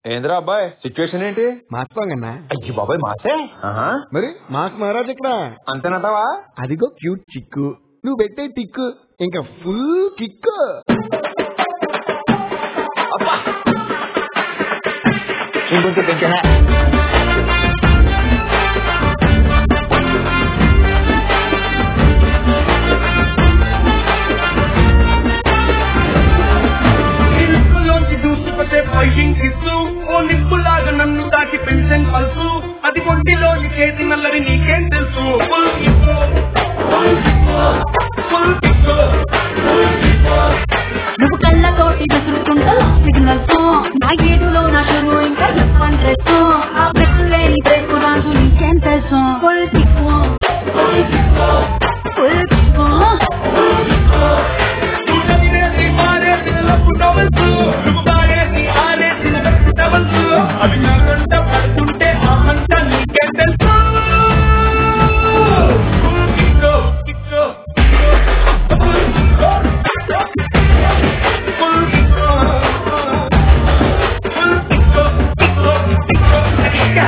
ఏంద్రా అబ్బాయి సిచ్యువేషన్ ఏంటి మార్చుకోంగన్నా అయ్యి బాబాయ్ మాసే ఆహా. మరి మాస్ మహారాజ్ ఇక్కడ అంతేనంటావా అదిగో క్యూట్ చిక్కు నువ్వు పెట్టే టిక్కు ఇంకా ఫుల్ కిక్ ఇంకొంచెం పెంచా నిప్పులోంచి దూసుకొచ్చే ఫైటింగ్ ఇస్తూ ఓ నిప్పులాగా నన్ను తాకి పెన్షన్ పల్సు అది ఒంటిలోని చేతి నల్లరి నీకేం తెలుసు Full kick, full kick, full kick, full kick. నువ్వు కళ్ళతోటి విసురుతుంటా సిగ్నల్స్ నా గేటులో నా షురు ఇంకా చెప్పని డ్రెస్ ఆ బ్రెస్ లేని బ్రేక్ రాజు నీకేం తెలుసు ఫుల్ టిక్కు ఫుల్ టిక్కు నువ్వు చదివేసి మారేసిన లప్పు novels. నువ్వు పాడేసి ఆడేసిన వెబ్ novels. అవి నా కంట పడుతుంటే ఆ మంట నీకేం తెలుసు Full kick, kick, full kick. Full kick. Full kick, kick, kick. Kick.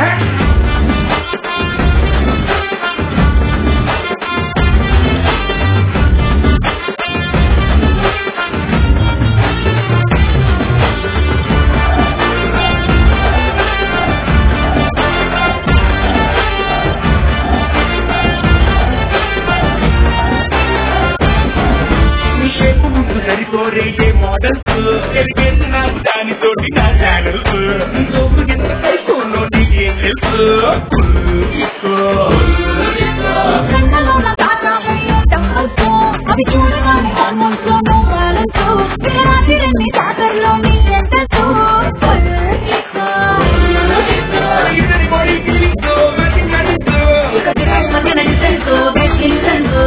నీ షేపు ముందు సరిపోరే ఏ మోడల్స్ ఎరిగేసి నాకు దానితోటి నా ఛానల్స్ సోపు ఎంత కైకోనో నీకేం తెలుసు కళ్ళలో నా తాత టంబల్స్ అవి చూడగానే హార్మోన్స్ లో నో బ్యాలెన్స్ రాత్రి రెండు టాటర్లో నీకేం తెలుసు ఫుల్ టిక్కు ఇద్దరి బాడీ ఫీలింగ్స్ మ్యాచింగ్ మ్యాచింగ్స్ ఇక దినాలు మధ్య నన్ను తెలుసు గెట్ ఇన్సెన్స్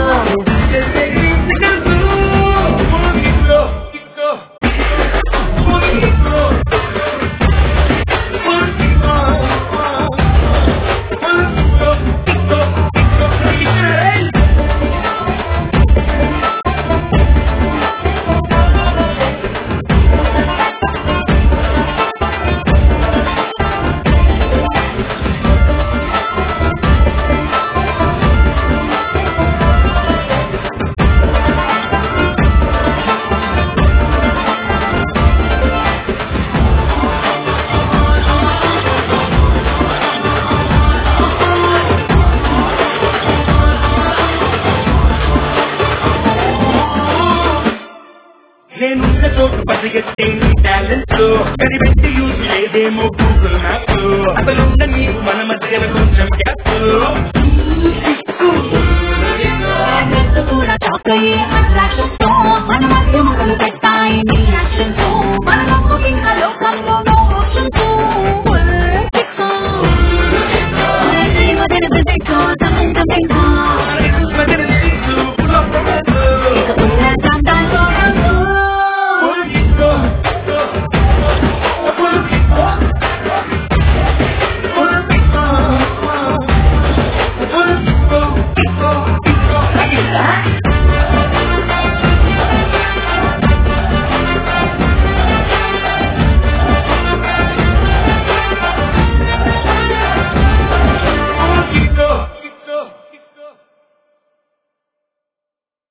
నేను చోటు పరిగెత్తే నీ టాలెంట్ కనిపెట్టి యూజ్ లేదేమో గూగుల్ మ్యాప్ అసలున్న నీకు మన మధ్యన కొంచెం గ్యాప్ కూడా టాక్ అయ్యే అట్రాక్షన్ తో మన మధ్య మొదలు పెట్టి